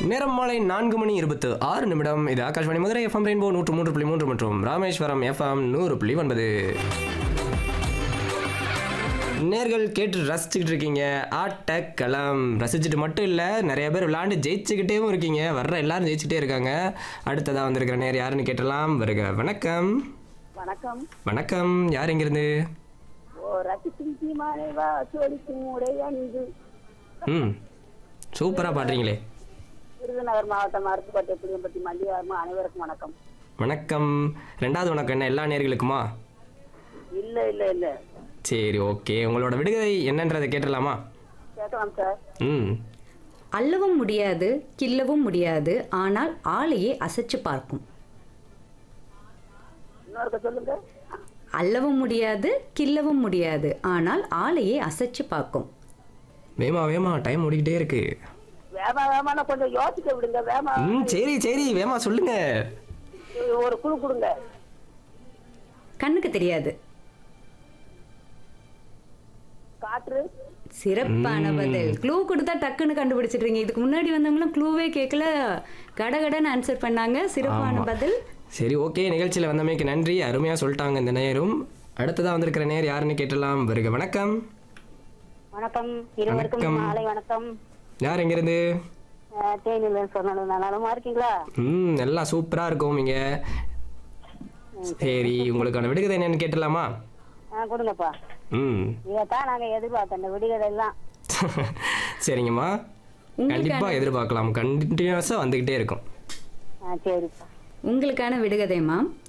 நேரம் மாலை நான்கு மணி இருபத்து ஆறு நிமிடம் இது ஆகாஷ்வாணி மதுரை எஃப்எம் ரெயின்போ நூற்று மூன்று புள்ளி மூன்று மற்றும் ராமேஸ்வரம் எஃப்எம் நூறு புள்ளி ஒன்பது நேர்கள் கேட்டு ரசிச்சுக்கிட்டு இருக்கீங்க ஆட்டக்களம் ரசிச்சுட்டு மட்டும் இல்லை நிறைய பேர் விளாண்டு ஜெயிச்சுக்கிட்டேவும் இருக்கீங்க வர்ற எல்லாரும் ஜெயிச்சுட்டே இருக்காங்க அடுத்ததாக வந்திருக்கிற நேர் யாருன்னு கேட்டலாம் வருக வணக்கம் வணக்கம் வணக்கம் யார் எங்கிருந்து ஓ ரசிக்கும் மனைவா சோடிக்கும் உடையணிந்து ம் சூப்பராக பாடுறீங்களே விருதுநகர் மாவட்டம் அருப்புக்கோட்டை புளியம்பட்டி மல்லிகார்மா அனைவருக்கும் வணக்கம் வணக்கம் ரெண்டாவது வணக்கம் என்ன எல்லா நேர்களுக்குமா இல்ல இல்ல இல்ல சரி ஓகே உங்களோட விடுகதை என்னன்றதை கேட்டுடலாமா கேட்கலாம் சார் ம் அள்ளவும் முடியாது கிள்ளவும் முடியாது ஆனால் ஆளையே அசைச்சு பார்க்கும் இன்னொருக்க சொல்லுங்க அள்ளவும் முடியாது கிள்ளவும் முடியாது ஆனால் ஆளையே அசைச்சு பார்க்கும் வேமா வேமா டைம் ஓடிக்கிட்டே இருக்கு வேமா வேமான கொஞ்சம் யோசிக்க விடுங்க வேமா ம் சரி சரி வேமா சொல்லுங்க ஒரு குழு கொடுங்க கண்ணுக்கு தெரியாது காற்று சிறப்பான பதில் க்ளூ கொடுத்தா டக்குன்னு கண்டுபிடிச்சிடுறீங்க இதுக்கு முன்னாடி வந்தவங்களும் க்ளூவே கேட்கல கடகடன்னு ஆன்சர் பண்ணாங்க சிறப்பான ஆமா. பதில் சரி ஓகே நிகழ்ச்சியில் வந்தமைக்கு நன்றி அருமையாக சொல்லிட்டாங்க இந்த நேரும் அடுத்ததாக வந்திருக்கிற நேர் யாருன்னு கேட்டலாம் வருக வணக்கம் வணக்கம் இருவருக்கும் வணக்கம். மாலை வணக்கம் யார் எங்கேருந்து தேனியில் சொன்னாலும் நலமா இருக்கீங்களா ம் எல்லாம் சூப்பராக இருக்கும் இங்க சரி உங்களுக்கான விடுகதை என்னன்னு கேட்டலாமா ஆ கொடுங்கப்பா ம் இதைத்தான் நாங்க எதிர்பார்த்தோம் இந்த விடுகதை எல்லாம் சரிங்கம்மா உங்களுக்கான- கண்டிப்பாக எதிர்பார்க்கலாம் கண்டினியூஸாக வந்துக்கிட்டே இருக்கும் ஆ சரிப்பா உங்களுக்கான விடுகதை மேம்